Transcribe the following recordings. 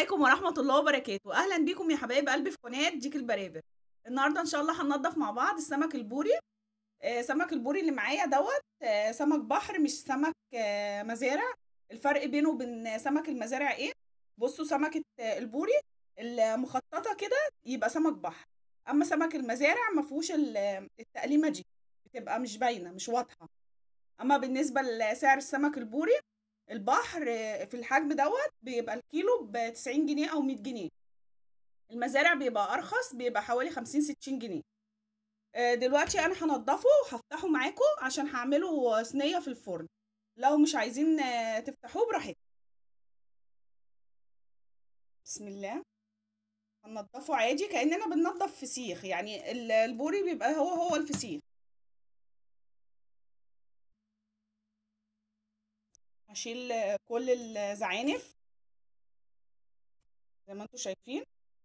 عليكم ورحمة الله وبركاته أهلا بيكم يا حبايب قلبي في قناة ديك البرابر النهاردة إن شاء الله هننضف مع بعض السمك البوري آه، سمك البوري اللي معايا دوت آه، سمك بحر مش سمك آه، مزارع الفرق بينه وبين سمك المزارع ايه بصوا سمكة آه، البوري المخططة كده يبقى سمك بحر أما سمك المزارع ما فيهوش ال- التقليمة دي بتبقى مش باينة مش واضحة أما بالنسبة لسعر السمك البوري البحر آه، في الحجم دوت بيبقى الكيلو ب 90 جنيه او 100 جنيه المزارع بيبقى ارخص بيبقى حوالي 50 60 جنيه آه، دلوقتي انا هنضفه وهفتحه معاكم عشان هعمله صينيه في الفرن لو مش عايزين آه، تفتحوه براحتكم بسم الله هنضفه عادي كاننا بننضف فسيخ يعني ال- البوري بيبقى هو هو الفسيخ هشيل آه، كل الزعانف زي ما انتم شايفين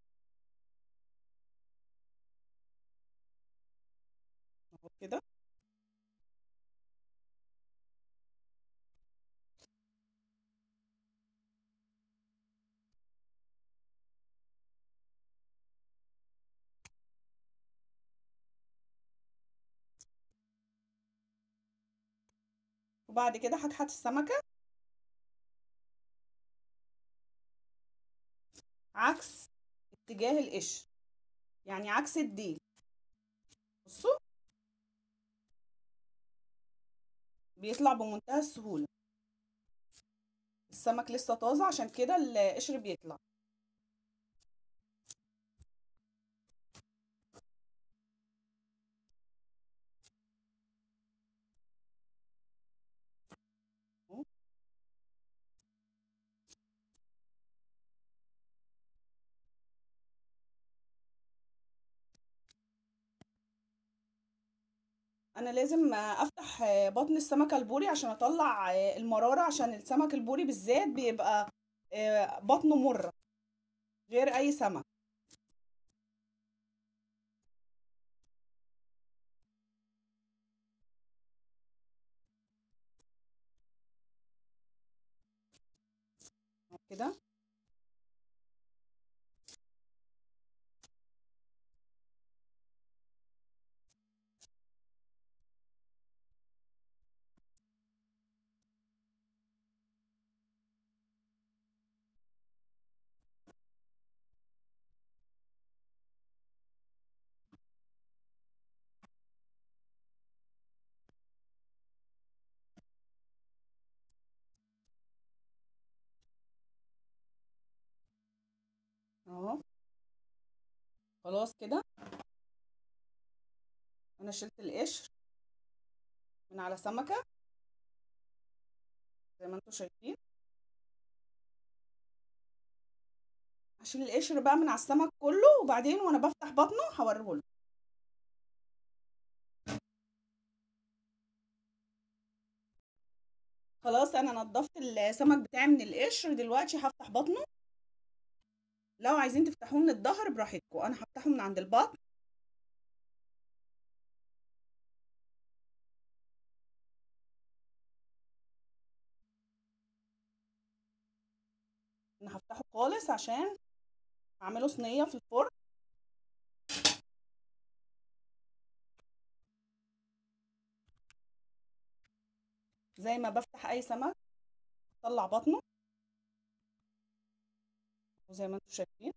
اهو كده وبعد كده هكحت السمكة عكس اتجاه القشر يعني عكس الديل بصوا بيطلع بمنتهى السهولة السمك لسه طازة عشان كده القشر بيطلع أهو. انا لازم افتح بطن السمكة البوري عشان اطلع المرارة عشان السمك البوري بالذات بيبقى بطنه مرة غير اي سمك كده اهو خلاص كده انا شلت القشر من على سمكة زي ما انتم شايفين هشيل القشر بقى من على السمك كله وبعدين وانا بفتح بطنه هوريهولكم خلاص انا نضفت السمك بتاعي من القشر دلوقتي هفتح بطنه لو عايزين تفتحوه من الظهر براحتكم انا هفتحه من عند البطن انا هفتحه خالص عشان اعمله صينيه في الفرن زي ما بفتح اي سمك اطلع بطنه وزي ما انتم شايفين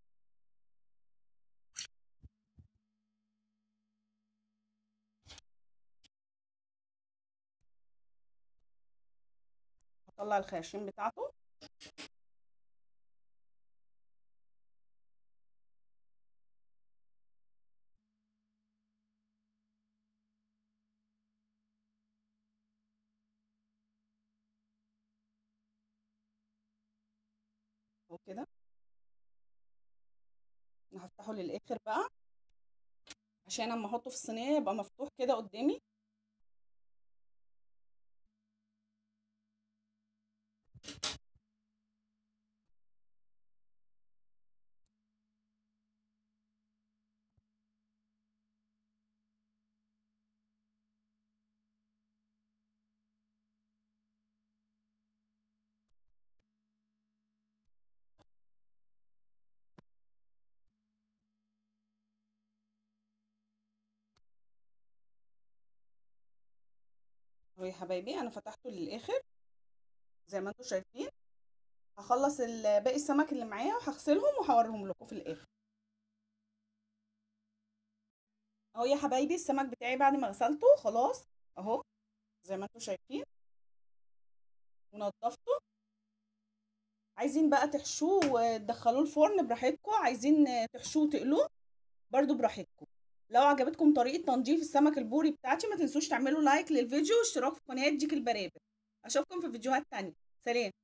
هطلع الخياشيم بتاعته وكده انا هفتحه للاخر بقى عشان اما احطه في الصينيه يبقى مفتوح كده قدامي اهو يا حبايبي انا فتحته للاخر زي ما انتم شايفين هخلص ال- باقي السمك اللي معايا وهغسلهم وهوريهم لكم في الاخر اهو يا حبايبي السمك بتاعي بعد ما غسلته خلاص اهو زي ما انتم شايفين ونضفته عايزين بقى تحشوه وتدخلوه الفرن براحتكم عايزين تحشوه وتقلوه برضو براحتكم لو عجبتكم طريقة تنظيف السمك البوري بتاعتي ما تنسوش تعملوا لايك للفيديو واشتراك في قناة ديك البرابر اشوفكم في فيديوهات تانية سلام